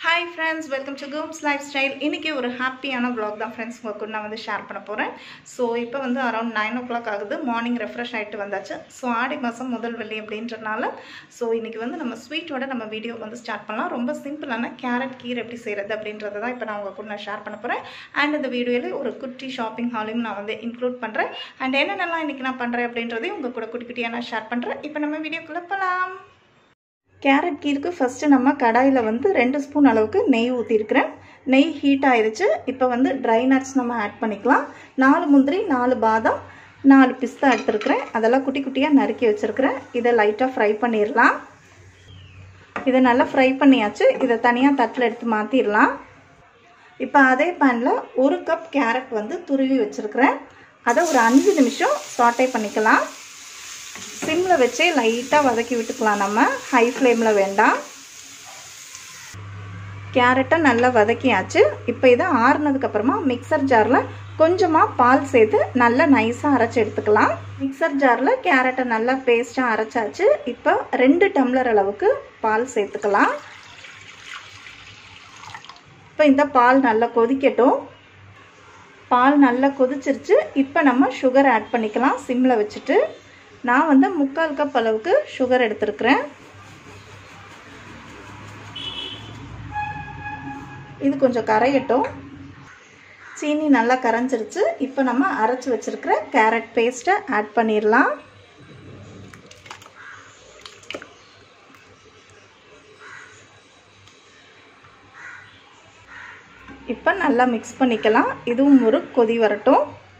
Hi friends welcome to கூம்ஸ் lifestyle இன்றைக்கி ஒரு ஹாப்பியான vlog தான் ஃப்ரெண்ட்ஸ் உங்கள் கூட நான் வந்து ஷேர் பண்ண போகிறேன் ஸோ இப்போ வந்து அரௌண்ட் நைன் ஓ கிளாக் ஆகுது மார்னிங் ரெஃப்ரெஷ் ஆகிட்டு வந்தாச்சு ஸோ ஆடி மாதம் முதல் வெள்ளி அப்படின்றனால ஸோ இன்றைக்கி வந்து நம்ம ஸ்வீட்டோட நம்ம வீடியோ வந்து ஸ்டார்ட் பண்ணலாம் ரொம்ப சிம்பிளான கேரட் கீர் எப்படி செய்கிறது அப்படின்றத தான் இப்போ நான் உங்கள் கூட நான் ஷேர் பண்ண போகிறேன் அண்ட் இந்த வீடியோவில் ஒரு குட்டி ஷாப்பிங் ஹாலையும் நான் வந்து இன்க்ளூட் பண்ணுறேன் அண்ட் என்னென்னலாம் இன்றைக்கி நான் பண்ணுறேன் அப்படின்றதையும் உங்கள் கூட குட்டி குட்டியாக நான் ஷேர் பண்ணுறேன் இப்போ நம்ம வீடியோக்குள்ளே போகலாம் கேரட் கீருக்கு ஃபஸ்ட்டு நம்ம கடாயில் வந்து ரெண்டு ஸ்பூன் அளவுக்கு நெய் ஊற்றிருக்கிறேன் நெய் ஹீட் ஆயிருச்சு இப்போ வந்து ட்ரை நட்ஸ் நம்ம ஆட் பண்ணிக்கலாம் நாலு முந்திரி நாலு பாதாம் நாலு பிஸ்தா எடுத்துருக்கிறேன் அதெல்லாம் குட்டி குட்டியாக நறுக்கி வச்சுருக்கிறேன் இதை லைட்டாக ஃப்ரை பண்ணிடலாம் இதை நல்லா ஃப்ரை பண்ணியாச்சு இதை தனியாக தட்டில் எடுத்து மாற்றிடலாம் இப்போ அதே பேனில் ஒரு கப் கேரட் வந்து துருவி வச்சுருக்கிறேன் அதை ஒரு அஞ்சு நிமிஷம் சாட்டை பண்ணிக்கலாம் சிம்மில் வச்சே லைட்டாக வதக்கி விட்டுக்கலாம் நம்ம ஹை ஃப்ளேமில் வேண்டாம் கேரட்டை நல்லா வதக்கியாச்சு இப்போ இதை ஆறுனதுக்கப்புறமா மிக்சர் ஜாரில் கொஞ்சமாக பால் சேர்த்து நல்லா நைஸாக அரைச்சி எடுத்துக்கலாம் மிக்சர் ஜாரில் கேரட்டை நல்லா பேஸ்ட்டாக அரைச்சாச்சு இப்போ ரெண்டு டம்ளர் அளவுக்கு பால் சேர்த்துக்கலாம் இப்போ இந்த பால் நல்லா கொதிக்கட்டும் பால் நல்லா கொதிச்சிருச்சு இப்போ நம்ம சுகர் ஆட் பண்ணிக்கலாம் சிம்மில் வச்சுட்டு நான் வந்து முக்கால் கப் அளவுக்கு சுகர் எடுத்திருக்கிறேன் இது கொஞ்சம் கரையட்டும் சீனி நல்லா கரைஞ்சிருச்சு இப்போ நம்ம அரைச்சி வச்சுருக்கிற கேரட் பேஸ்ட்டை ஆட் பண்ணிடலாம் இப்போ நல்லா மிக்ஸ் பண்ணிக்கலாம் இதுவும் ஒரு கொதி வரட்டும்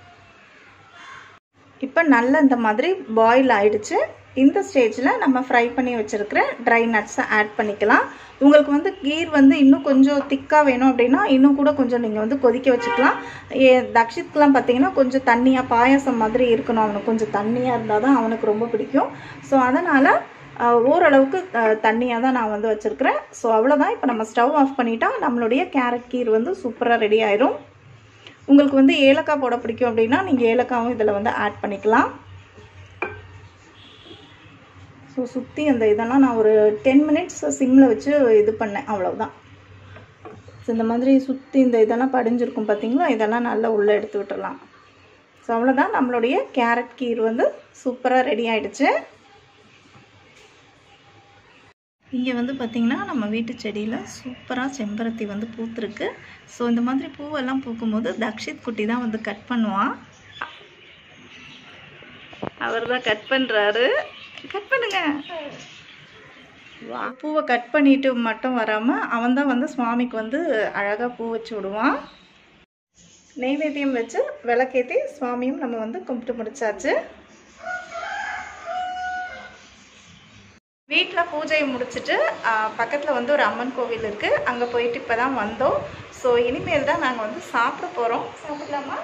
இப்போ நல்லா இந்த மாதிரி பாயில் ஆயிடுச்சு இந்த ஸ்டேஜில் நம்ம ஃப்ரை பண்ணி வச்சுருக்கிற ட்ரை நட்ஸை ஆட் பண்ணிக்கலாம் உங்களுக்கு வந்து கீர் வந்து இன்னும் கொஞ்சம் திக்காக வேணும் அப்படின்னா இன்னும் கூட கொஞ்சம் நீங்கள் வந்து கொதிக்க வச்சுக்கலாம் ஏ தக்ஷித்க்கெலாம் பார்த்தீங்கன்னா கொஞ்சம் தண்ணியாக பாயாசம் மாதிரி இருக்கணும் அவனுக்கு கொஞ்சம் தண்ணியாக இருந்தால் தான் அவனுக்கு ரொம்ப பிடிக்கும் ஸோ அதனால் ஓரளவுக்கு தண்ணியாக தான் நான் வந்து வச்சுருக்கிறேன் ஸோ அவ்வளோதான் இப்போ நம்ம ஸ்டவ் ஆஃப் பண்ணிட்டா நம்மளுடைய கேரட் கீர் வந்து சூப்பராக ரெடி ஆயிரும் உங்களுக்கு வந்து ஏலக்காய் போட பிடிக்கும் அப்படின்னா நீங்கள் ஏலக்காவும் இதில் வந்து ஆட் பண்ணிக்கலாம் ஸோ சுற்றி அந்த இதெல்லாம் நான் ஒரு டென் மினிட்ஸ் சிம்மில் வச்சு இது பண்ணேன் அவ்வளோதான் ஸோ இந்த மாதிரி சுற்றி இந்த இதெல்லாம் படிஞ்சிருக்கும் பார்த்தீங்களா இதெல்லாம் நல்லா உள்ளே எடுத்து விட்டுடலாம் ஸோ அவ்வளோதான் நம்மளுடைய கேரட் கீர் வந்து சூப்பராக ரெடி ஆகிடுச்சு இங்கே வந்து பார்த்திங்கன்னா நம்ம வீட்டு செடியில் சூப்பராக செம்பருத்தி வந்து பூத்துருக்கு ஸோ இந்த மாதிரி பூவெல்லாம் பூக்கும்போது தக்ஷித் குட்டி தான் வந்து கட் பண்ணுவான் அவர் தான் கட் பண்ணுறாரு கட் பண்ணுங்க பூவை கட் பண்ணிட்டு மட்டும் வராமல் அவன் தான் வந்து சுவாமிக்கு வந்து அழகாக பூ வச்சு விடுவான் நெய்வேத்தியம் வச்சு விளக்கேற்றி சுவாமியும் நம்ம வந்து கும்பிட்டு முடிச்சாச்சு வீட்டில் பூஜையை முடிச்சுட்டு பக்கத்தில் வந்து ஒரு அம்மன் கோவில் இருக்குது அங்கே போயிட்டு இப்போ தான் வந்தோம் ஸோ இனிமேல் தான் நாங்கள் வந்து சாப்பிட போகிறோம் சாப்பிடலாமா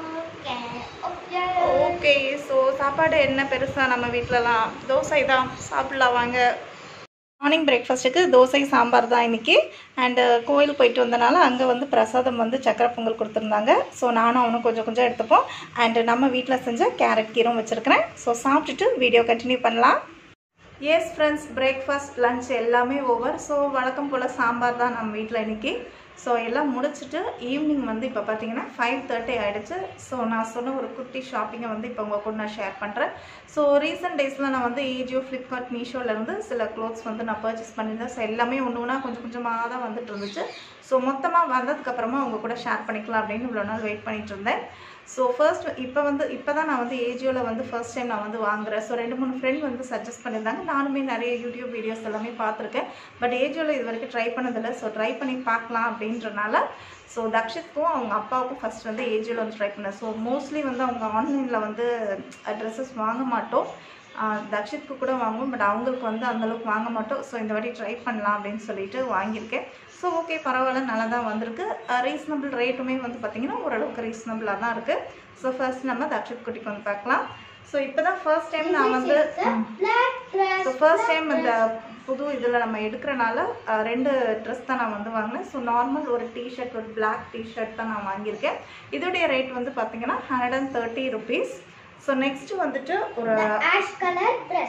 ஓகே ஸோ சாப்பாடு என்ன பெருசாக நம்ம வீட்டிலலாம் தோசை தான் சாப்பிடலாம் வாங்க மார்னிங் பிரேக்ஃபாஸ்ட்டுக்கு தோசை சாம்பார் தான் இன்றைக்கி அண்டு கோயில் போயிட்டு வந்தனால அங்கே வந்து பிரசாதம் வந்து சக்கரை பொங்கல் கொடுத்துருந்தாங்க ஸோ நானும் அவனும் கொஞ்சம் கொஞ்சம் எடுத்துப்போம் அண்டு நம்ம வீட்டில் செஞ்ச கேரட் கீரும் வச்சுருக்கிறேன் ஸோ சாப்பிட்டுட்டு வீடியோ கண்டினியூ பண்ணலாம் எஸ் ஃப்ரெண்ட்ஸ் பிரேக்ஃபாஸ்ட் லன்ச் எல்லாமே ஓவர் ஸோ வழக்கம் போல் சாம்பார் தான் நம்ம வீட்டில் இன்றைக்கி ஸோ எல்லாம் முடிச்சுட்டு ஈவினிங் வந்து இப்போ பார்த்தீங்கன்னா ஃபைவ் தேர்ட்டி ஆகிடுச்சு ஸோ நான் சொன்ன ஒரு குட்டி ஷாப்பிங்கை வந்து இப்போ உங்கள் கூட நான் ஷேர் பண்ணுறேன் ஸோ ரீசெண்ட் டேஸில் நான் வந்து ஏஜியோ ஃப்ளிப்கார்ட் மீஷோலேருந்து சில க்ளோத்ஸ் வந்து நான் பர்ச்சேஸ் பண்ணியிருந்தேன் ஸோ எல்லாமே ஒன்று ஒன்றா கொஞ்சம் கொஞ்சமாக தான் வந்துட்டு இருந்துச்சு ஸோ மொத்தமாக வந்ததுக்கப்புறமா உங்கள் கூட ஷேர் பண்ணிக்கலாம் அப்படின்னு இவ்வளோ நாள் வெயிட் பண்ணிட்டு இருந்தேன் ஸோ ஃபர்ஸ்ட் இப்போ வந்து இப்போ தான் நான் வந்து ஏஜியோவில் வந்து ஃபர்ஸ்ட் டைம் நான் வந்து வாங்குறேன் ஸோ ரெண்டு மூணு ஃப்ரெண்ட் வந்து சஜஸ்ட் பண்ணியிருந்தாங்க நானுமே நிறைய யூடியூப் வீடியோஸ் எல்லாமே பார்த்துருக்கேன் பட் ஏஜியோவில் இது வரைக்கும் ட்ரை பண்ணதில்லை ஸோ ட்ரை பண்ணி பார்க்கலாம் அப்படின்றனால ஸோ தக்ஷித்க்கும் அவங்க அப்பாவுக்கும் ஃபஸ்ட் வந்து ஏஜியோவில் வந்து ட்ரை பண்ணேன் ஸோ மோஸ்ட்லி வந்து அவங்க ஆன்லைனில் வந்து ட்ரெஸ்ஸஸ் வாங்க மாட்டோம் தக்ஷித்க்கு கூட வாங்குவோம் பட் அவங்களுக்கு வந்து அந்தளவுக்கு வாங்க மாட்டோம் ஸோ இந்த வாட்டி ட்ரை பண்ணலாம் அப்படின்னு சொல்லிட்டு வாங்கியிருக்கேன் ஸோ ஓகே பரவாயில்ல நல்லா தான் வந்திருக்கு ரீசனபிள் ரேட்டுமே வந்து பார்த்திங்கன்னா ஓரளவுக்கு ரீசனபிளாக தான் இருக்குது ஸோ ஃபர்ஸ்ட் நம்ம தக்ஷித் குட்டிக்கு வந்து பார்க்கலாம் ஸோ இப்போ தான் ஃபர்ஸ்ட் டைம் நான் வந்து ஸோ ஃபர்ஸ்ட் டைம் இந்த புது இதில் நம்ம எடுக்கிறனால ரெண்டு ட்ரெஸ் தான் நான் வந்து வாங்கினேன் ஸோ நார்மல் ஒரு டிஷர்ட் ஒரு பிளாக் டிஷர்ட் தான் நான் வாங்கியிருக்கேன் இதோடைய ரேட் வந்து பார்த்தீங்கன்னா hundred and thirty rupees so next வந்துட்டு ஒரு ash colour dress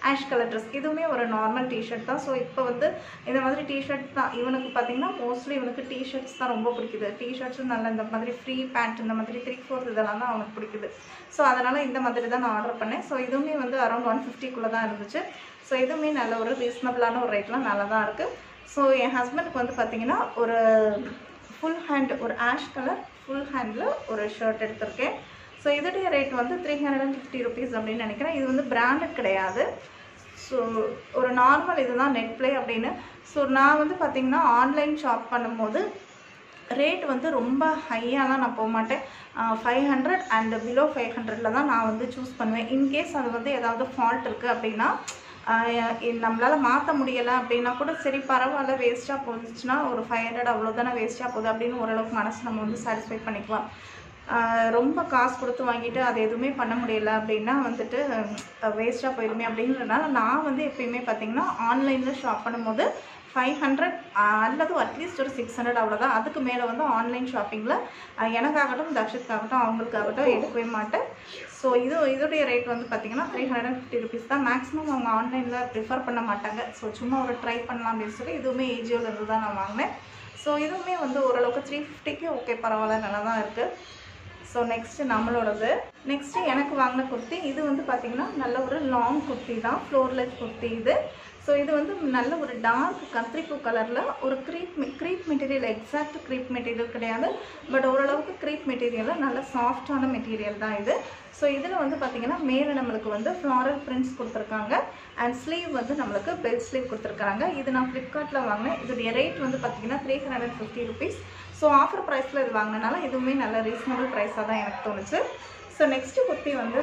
ash colour dress இதுவுமே ஒரு நார்மல் டிஷர்ட் தான் ஸோ இப்போ வந்து இந்த மாதிரி டிஷர்ட் தான் இவனுக்கு பார்த்தீங்கன்னா மோஸ்ட்லி இவனுக்கு டிஷர்ட்ஸ் தான் ரொம்ப பிடிக்குது டிஷர்ட்ஸும் நல்ல இந்த மாதிரி ஃப்ரீ பேண்ட் இந்த மாதிரி த்ரீ ஃபோர்த் இதெல்லாம் தான் அவனுக்கு பிடிக்குது ஸோ அதனால் இந்த மாதிரி தான் நான் ஆர்டர் பண்ணேன் ஸோ இதுவுமே வந்து அரௌண்ட் ஒன் ஃபிஃப்டிக்குள்ளே தான் இருந்துச்சு ஸோ இதுவுமே நல்ல ஒரு ரீசனபிளான ஒரு ரேட்லாம் நல்லா தான் இருக்குது ஸோ என் ஹஸ்பண்டுக்கு வந்து பார்த்தீங்கன்னா ஒரு ஃபுல் ஹேண்ட் ஒரு ஆஷ் கலர் ஃபுல் ஹேண்டில் ஒரு ஷர்ட் எடுத்திருக்கேன் ஸோ இதோடைய ரேட் வந்து three hundred and fifty rupees அப்படின்னு நினைக்கிறேன் இது வந்து பிராண்டட் கிடையாது ஸோ ஒரு நார்மல் இதுதான் நெட் ப்ளே அப்படின்னு ஸோ நான் வந்து பார்த்திங்கன்னா ஆன்லைன் ஷாப் பண்ணும்போது ரேட் வந்து ரொம்ப ஹையாலாம் நான் போக மாட்டேன் five hundred and below five ஹண்ட்ரடில் தான் நான் வந்து சூஸ் பண்ணுவேன் இன்கேஸ் அது வந்து ஏதாவது ஃபால்ட் இருக்குது அப்படின்னா நம்மளால் மாற்ற முடியலை அப்படின்னா கூட சரி பரவாயில்ல வேஸ்ட்டாக போச்சுன்னா ஒரு ஃபைவ் ஹண்ட்ரட் அவ்வளோதானே வேஸ்ட்டாக போகுது அப்படின்னு ஓரளவுக்கு மனசு நம்ம வந்து சாட்டிஸ்ஃபை பண்ணிக்கலாம் ஆஹ் ரொம்ப காசு கொடுத்து வாங்கிட்டு அது எதுவுமே பண்ண முடியல அப்படின்னா வந்துட்டு வேஸ்ட்டாக போயிருமே அப்படிங்கிறதுனால நான் வந்து எப்பயுமே பார்த்தீங்கன்னா ஆன்லைனில் ஷாப் பண்ணும்போது ஃபைவ் ஹண்ட்ரட் அல்லது அட்லீஸ்ட் ஒரு சிக்ஸ் ஹண்ட்ரட் அவ்வளோதான் அதுக்கு மேலே வந்து ஆன்லைன் ஷாப்பிங்கில் எனக்காகட்டும் தக்ஷித்காகட்டும் அவங்களுக்காகட்டும் எடுக்கவே மாட்டேன் ஸோ இது இதோடைய ரேட் வந்து பார்த்தீங்கன்னா three hundred and fifty rupees தான் மேக்ஸிமம் அவங்க ஆன்லைனில் ப்ரிஃபர் பண்ண மாட்டாங்க ஸோ சும்மா ஒரு ட்ரை பண்ணலாம் அப்படின்னு சொல்லி இதுவுமே ஏஜியோவில் இருந்து தான் நான் வாங்கினேன் ஸோ இதுவுமே வந்து ஓரளவுக்கு த்ரீ ஃபிஃப்டிக்கு ஓகே பரவாயில்ல நல்லா தான் இருக்குது ஸோ நெக்ஸ்ட்டு நம்மளோடது நெக்ஸ்ட்டு எனக்கு வாங்கின குர்த்தி இது வந்து பார்த்திங்கன்னா நல்ல ஒரு லாங் குர்த்தி தான் ஃப்ளோர்லெஸ் குர்த்தி இது ஸோ இது வந்து நல்ல ஒரு டார்க் கத்திரிப்பூ கலரில் ஒரு crepe crepe material exact crepe material கிடையாது பட் ஓரளவுக்கு க்ரீப் மெட்டீரியலில் நல்ல சாஃப்டான மெட்டீரியல் தான் இது ஸோ இதில் வந்து பார்த்திங்கன்னா மேலே நம்மளுக்கு வந்து ஃப்ளாரல் பிரிண்ட்ஸ் கொடுத்துருக்காங்க அண்ட் ஸ்லீவ் வந்து நம்மளுக்கு பெல் ஸ்லீவ் கொடுத்துருக்காங்க இது நான் ஃப்ளிப்கார்ட்டில் வாங்கினேன் இதோடைய ரேட் வந்து பார்த்திங்கன்னா three hundred and fifty rupees so offer ப்ரைஸில் இது வாங்கினனால இதுவுமே நல்ல ரீசனபிள் ப்ரைஸாக தான் எனக்கு தோணுச்சு ஸோ நெக்ஸ்ட்டு குர்த்தி வந்து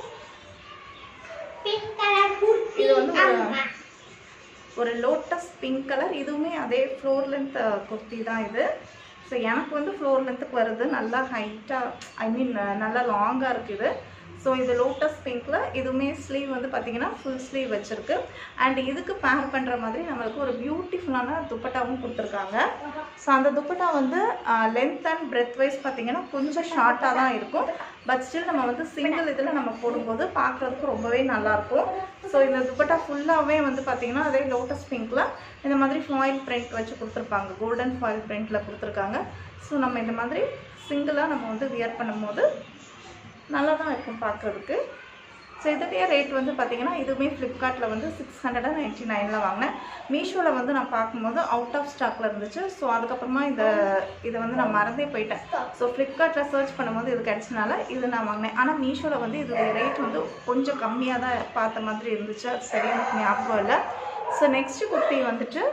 பிங்க் கலர் குர்த்தி இது வந்து ஒரு- அம்மா. ஒரு லோட்டஸ் பிங்க் கலர் இதுவுமே அதே ஃப்ளோர் லென்த் குர்த்தி தான் இது ஸோ எனக்கு வந்து ஃப்ளோர் லென்த்துக்கு வருது நல்லா ஹைட்டாக ஐ மீன் நல்லா லாங்காக இருக்குது ஸோ இது லோட்டஸ் பிங்க்கில் இதுவுமே ஸ்லீவ் வந்து பார்த்தீங்கன்னா ஃபுல் ஸ்லீவ் வச்சுருக்கு அண்ட் இதுக்கு பேர் பண்ணுற மாதிரி நம்மளுக்கு ஒரு பியூட்டிஃபுல்லான துப்பட்டாவும் கொடுத்துருக்காங்க ஸோ அந்த துப்பட்டா வந்து லென்த் அண்ட் பிரெத் வைஸ் பார்த்தீங்கன்னா கொஞ்சம் ஷார்ட்டாக தான் இருக்கும் பட் ஸ்டில் நம்ம வந்து சிங்கிள் இதில் நம்ம போடும்போது பார்க்குறதுக்கு ரொம்பவே நல்லாயிருக்கும் ஸோ இந்த துப்பட்டா ஃபுல்லாகவே வந்து பார்த்தீங்கன்னா அதே லோட்டஸ் பிங்க்கில் இந்த மாதிரி ஃபாயில் பிரிண்ட் வச்சு கொடுத்துருப்பாங்க கோல்டன் ஃபாயில் பிரிண்ட்டில் கொடுத்துருக்காங்க ஸோ நம்ம இந்த மாதிரி சிங்கிளாக நம்ம வந்து வியர் பண்ணும்போது நல்லா தான் இருக்கும் பார்க்குறதுக்கு ஸோ இதோடைய ரேட் வந்து பார்த்தீங்கன்னா இதுவுமே ஃப்ளிப்கார்ட்டில் வந்து சிக்ஸ் ஹண்ட்ரட் அண்ட் நைன்ட்டி நைனில் வாங்கினேன் மீஷோவில் வந்து நான் பார்க்கும்போது அவுட் ஆஃப் ஸ்டாக்கில் இருந்துச்சு ஸோ அதுக்கப்புறமா இந்த இதை வந்து நான் மறந்தே போயிட்டேன் ஸோ ஃப்ளிப்கார்ட்டில் சர்ச் பண்ணும்போது இது கிடச்சனால இது நான் வாங்கினேன் ஆனால் மீஷோவில் வந்து இதோடைய ரேட் வந்து கொஞ்சம் கம்மியாக தான் பார்த்த மாதிரி இருந்துச்சு அது சரியா எனக்கு ஞாபகம் இல்லை ஸோ நெக்ஸ்ட் குர்த்தி வந்துட்டு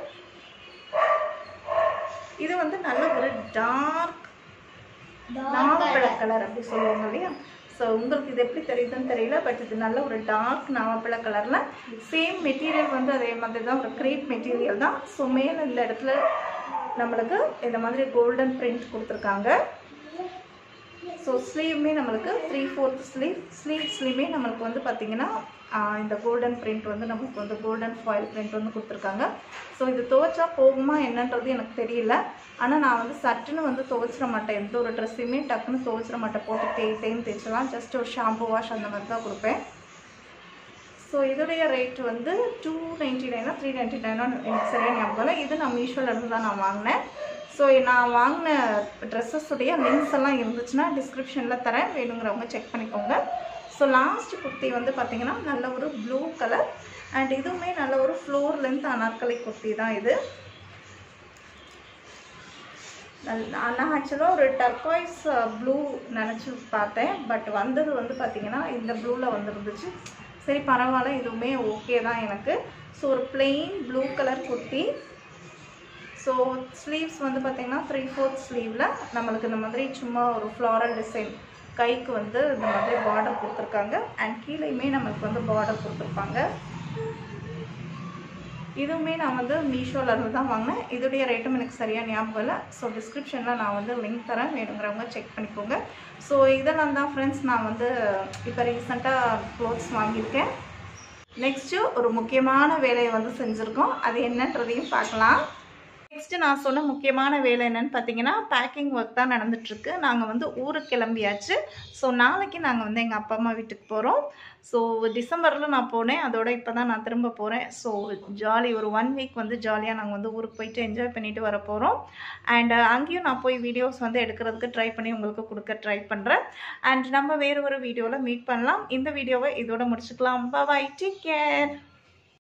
இது வந்து நல்ல ஒரு டார்க் நாவப்பழ கலர் அப்படி சொல்லுவாங்க இல்லையா ஸோ உங்களுக்கு இது எப்படி தெரியுதுன்னு தெரியல பட் இது நல்ல ஒரு டார்க் நாவப்பழ கலரில் சேம் மெட்டீரியல் வந்து அதே மாதிரி தான் ஒரு க்ரேப் மெட்டீரியல் தான் ஸோ மேலே இந்த இடத்துல நம்மளுக்கு இந்த மாதிரி கோல்டன் பிரிண்ட் கொடுத்துருக்காங்க ஸோ ஸ்லீவுமே நம்மளுக்கு த்ரீ ஃபோர்த் ஸ்லீவ் ஸ்லீவ்ஸ்லேயுமே நம்மளுக்கு வந்து பார்த்திங்கன்னா ஆஹ், இந்த கோல்டன் பிரிண்ட் வந்து நம்மளுக்கு வந்து கோல்டன் ஃபாயில் பிரிண்ட் வந்து கொடுத்துருக்காங்க ஸோ இது துவைச்சா போகுமா என்னன்றது எனக்கு தெரியல ஆனால் நான் வந்து சட்டுன்னு வந்து துவைச்சிட மாட்டேன் எந்த ஒரு ட்ரெஸ்ஸையுமே டக்குன்னு துவைச்சிட மாட்டேன் போட்டு தேய் தேய்ன்னு தேய்ச்சலாம் ஜஸ்ட் ஒரு ஷாம்பு வாஷ் அந்த மாதிரி தான் கொடுப்பேன் ஸோ இதோடைய ரேட் வந்து டூ நைன்ட்டி நைனா த்ரீ நைன்ட்டி நைனோ எனக்கு சரியாக ஞாபகம் இல்லை இது நான் மீஷோல இருந்து தான் நான் வாங்கினேன் ஸோ நான் வாங்கின ட்ரெஸ்ஸஸுடைய லிங்க்ஸ் எல்லாம் இருந்துச்சுன்னா டிஸ்கிரிப்ஷனில் தரேன் வேணுங்கிறவங்க செக் பண்ணிக்கோங்க ஸோ லாஸ்ட் குர்த்தி வந்து பார்த்தீங்கன்னா நல்ல ஒரு ப்ளூ கலர் அண்ட் இதுவுமே நல்ல ஒரு ஃப்ளோர் லென்த் அனார்கலி குர்த்தி தான் இது நல்- நான் ஆக்சுவலாக ஒரு டர்காய்ஸ் ப்ளூ நினச்சி பார்த்தேன் பட் வந்தது வந்து பார்த்திங்கன்னா இந்த ப்ளூவில் வந்துருந்துச்சு சரி பரவாயில்ல இதுவுமே ஓகே தான் எனக்கு ஸோ ஒரு plain blue colour kurti so sleeves வந்து பார்த்திங்கன்னா த்ரீ ஃபோர்த் ஸ்லீவில் நம்மளுக்கு இந்த மாதிரி சும்மா ஒரு ஃப்ளாரல் டிசைன் கைக்கு வந்து இந்த மாதிரி பார்டர் கொடுத்துருக்காங்க அண்ட் கீழேயுமே நம்மளுக்கு வந்து பார்டர் கொடுத்துருப்பாங்க இதுவுமே நான் வந்து மீஷோல இருந்து தான் வாங்கினேன் இதோடைய ரேட்டும் எனக்கு சரியாக ஞாபகம் இல்லை ஸோ டிஸ்கிரிப்ஷனில் நான் வந்து லிங்க் தரேன் வேணுங்கிறவங்க செக் பண்ணிக்கோங்க ஸோ இதெல்லாம் தான் ஃப்ரெண்ட்ஸ் நான் வந்து இப்போ ரீசெண்டாக க்ளோத்ஸ் வாங்கியிருக்கேன் நெக்ஸ்ட்டு ஒரு முக்கியமான வேலையை வந்து செஞ்சுருக்கோம் அது என்னன்றதையும் பார்க்கலாம் நெக்ஸ்ட் நான் சொன்ன முக்கியமான வேலை என்னன்னு பார்த்தீங்கன்னா பேக்கிங் ஒர்க் தான் நடந்துட்டுருக்கு நாங்கள் வந்து ஊருக்கு கிளம்பியாச்சு ஸோ நாளைக்கு நாங்கள் வந்து எங்கள் அப்பா அம்மா வீட்டுக்கு போகிறோம் ஸோ டிசம்பரில் நான் போனேன் அதோட இப்போ தான் நான் திரும்ப போகிறேன் ஸோ ஜாலி ஒரு ஒன் வீக் வந்து ஜாலியாக நாங்கள் வந்து ஊருக்கு போயிட்டு என்ஜாய் பண்ணிட்டு வர போகிறோம் அண்ட் அங்கேயும் நான் போய் வீடியோஸ் வந்து எடுக்கிறதுக்கு ட்ரை பண்ணி உங்களுக்கு கொடுக்க ட்ரை பண்ணுறேன் அண்ட் நம்ம வேறு ஒரு வீடியோவில் மீட் பண்ணலாம் இந்த வீடியோவை இதோட முடிச்சுக்கலாம் பாய் டேக் கேர்